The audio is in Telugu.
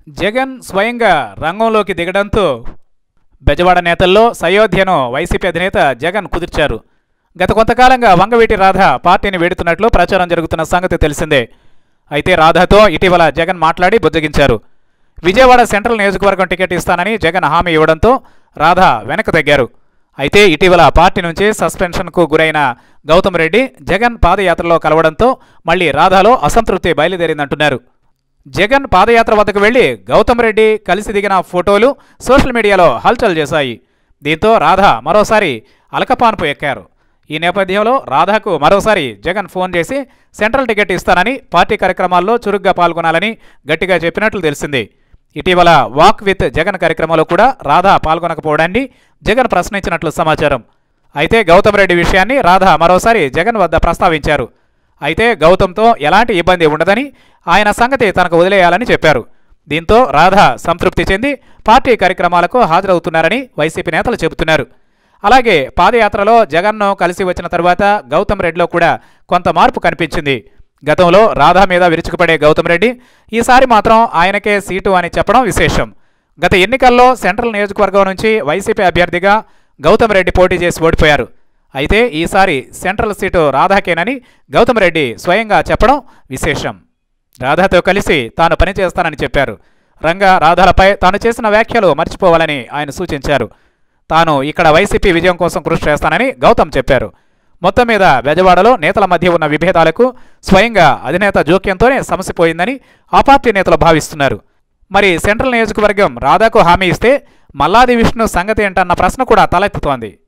జగన్ స్వయంగా రంగంలోకి దిగడంతో బెజవాడ నేతల్లో సయోధ్యను వైసీపీ అధినేత జగన్ కుదిర్చారు గత కొంతకాలంగా వంగవీటి రాధ పార్టీని వేడుతున్నట్లు ప్రచారం జరుగుతున్న సంగతి తెలిసిందే అయితే రాధాతో ఇటీవల జగన్ మాట్లాడి బుజ్జగించారు విజయవాడ సెంట్రల్ నియోజకవర్గం టికెట్ ఇస్తానని జగన్ హామీ ఇవ్వడంతో రాధ వెనక్కి తగ్గారు అయితే ఇటీవల పార్టీ నుంచి సస్పెన్షన్కు గురైన గౌతమ్ రెడ్డి జగన్ పాదయాత్రలో కలవడంతో మళ్లీ రాధాలో అసంతృప్తి బయలుదేరిందంటున్నారు జగన్ పాదయాత్ర వద్దకు వెళ్లి గౌతమ్ రెడ్డి కలిసి దిగిన ఫోటోలు సోషల్ మీడియాలో హల్చల్ చేశాయి దీంతో రాధ మరోసారి అలకపాన్పు ఎక్కారు ఈ నేపథ్యంలో రాధాకు మరోసారి జగన్ ఫోన్ చేసి సెంట్రల్ టికెట్ ఇస్తానని పార్టీ కార్యక్రమాల్లో చురుగ్గా పాల్గొనాలని గట్టిగా చెప్పినట్లు తెలిసింది ఇటీవల వాక్ విత్ జగన్ కార్యక్రమంలో కూడా రాధా పాల్గొనకపోవడాన్ని జగన్ ప్రశ్నించినట్లు సమాచారం అయితే గౌతమ్ రెడ్డి విషయాన్ని రాధా మరోసారి జగన్ వద్ద ప్రస్తావించారు అయితే గౌతమ్తో ఎలాంటి ఇబ్బంది ఉండదని ఆయన సంగతి తనకు వదిలేయాలని చెప్పారు దీంతో రాధ సంతృప్తి చెంది పార్టీ కార్యక్రమాలకు హాజరవుతున్నారని వైసీపీ నేతలు చెబుతున్నారు అలాగే పాదయాత్రలో జగన్ను కలిసి వచ్చిన తరువాత గౌతమ్ రెడ్డిలో కూడా కొంత మార్పు కనిపించింది గతంలో రాధా మీద విరుచుకుపడే గౌతమ్ రెడ్డి ఈసారి మాత్రం ఆయనకే సీటు అని చెప్పడం విశేషం గత ఎన్నికల్లో సెంట్రల్ నియోజకవర్గం నుంచి వైసీపీ అభ్యర్థిగా గౌతమ్ రెడ్డి పోటీ చేసి ఓడిపోయారు అయితే ఈసారి సెంట్రల్ సీటు రాధాకేనని గౌతమ్ రెడ్డి స్వయంగా చెప్పడం విశేషం రాధాతో కలిసి తాను పనిచేస్తానని చెప్పారు రంగా రాధాలపై తాను చేసిన వ్యాఖ్యలు మర్చిపోవాలని ఆయన సూచించారు తాను ఇక్కడ వైసీపీ విజయం కోసం కృషి చేస్తానని గౌతమ్ చెప్పారు మొత్తం మీద బెజవాడలో నేతల మధ్య ఉన్న విభేదాలకు స్వయంగా అధినేత జోక్యంతోనే సమసిపోయిందని ఆ పార్టీ నేతలు భావిస్తున్నారు మరి సెంట్రల్ నియోజకవర్గం రాధాకు హామీ ఇస్తే మల్లాది విష్ణు సంగతి ఏంటన్న ప్రశ్న కూడా తలెత్తుతోంది